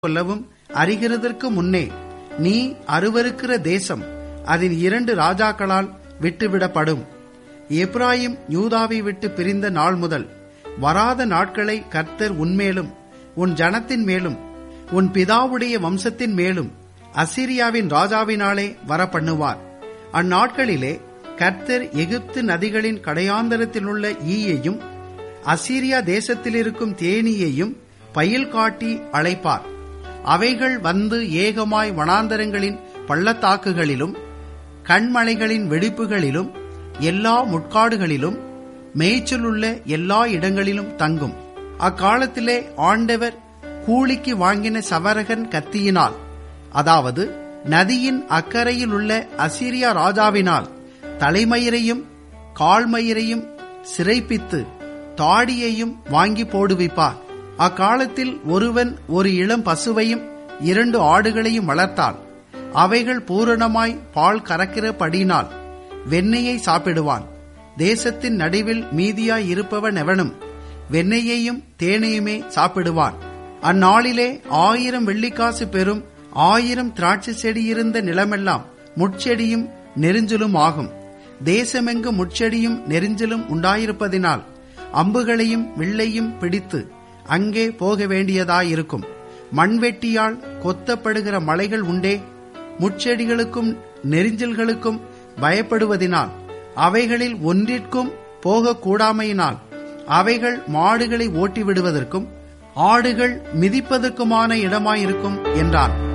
கொள்ளவும் அறிகிறதற்கு முன்னே நீ அருவருக்கிற தேசம் அதன் இரண்டு ராஜாக்களால் விட்டுவிடப்படும் எப்ராயிம் யூதாவை விட்டு பிரிந்த நாள் முதல் வராத நாட்களை கர்த்தர் உன்மேலும் உன் ஜனத்தின் மேலும் உன் பிதாவுடைய வம்சத்தின் மேலும் அசிரியாவின் ராஜாவினாலே வரப்பண்ணுவார் அந்நாட்களிலே கர்த்தர் எகிப்து நதிகளின் கடையாந்தரத்திலுள்ள ஈயையும் அசீரியா தேசத்திலிருக்கும் தேனீயையும் பயில் காட்டி அழைப்பார் அவைகள் வந்து ஏகமாய் வனாந்தரங்களின் பள்ளத்தாக்குகளிலும் கண்மலைகளின் வெடிப்புகளிலும் எல்லா முட்காடுகளிலும் மேய்ச்சலுள்ள எல்லா இடங்களிலும் தங்கும் அக்காலத்திலே ஆண்டவர் கூலிக்கு வாங்கின சவரகன் கத்தியினால் அதாவது நதியின் அக்கறையில் உள்ள அசீரியா ராஜாவினால் தலைமயிரையும் கால்மயிரையும் சிறைப்பித்து தாடியையும் வாங்கி போடுவிப்பார் அக்காலத்தில் ஒருவன் ஒரு இளம் பசுவையும் இரண்டு ஆடுகளையும் வளர்த்தால் அவைகள் பூரணமாய் பால் கறக்கிறபடினால் வெண்ணெயை சாப்பிடுவான் தேசத்தின் நடுவில் மீதியாய் இருப்பவன் எவனும் வெண்ணெயையும் தேனையுமே சாப்பிடுவான் அந்நாளிலே ஆயிரம் வெள்ளிக்காசு பெறும் ஆயிரம் திராட்சை செடி இருந்த நிலமெல்லாம் முட்செடியும் நெரிஞ்சலும் ஆகும் தேசமெங்கு முட்செடியும் நெரிஞ்சலும் உண்டாயிருப்பதினால் அம்புகளையும் வில்லையும் பிடித்து அங்கே போக வேண்டியதாயிருக்கும் மண்வெட்டியால் கொத்தப்படுகிற மலைகள் உண்டே முட்செடிகளுக்கும் நெரிஞ்சல்களுக்கும் பயப்படுவதினால் அவைகளில் ஒன்றிற்கும் போகக்கூடாமையினால் அவைகள் மாடுகளை ஓட்டி விடுவதற்கும் ஆடுகள் மிதிப்பதற்குமான இடமாயிருக்கும் என்றான்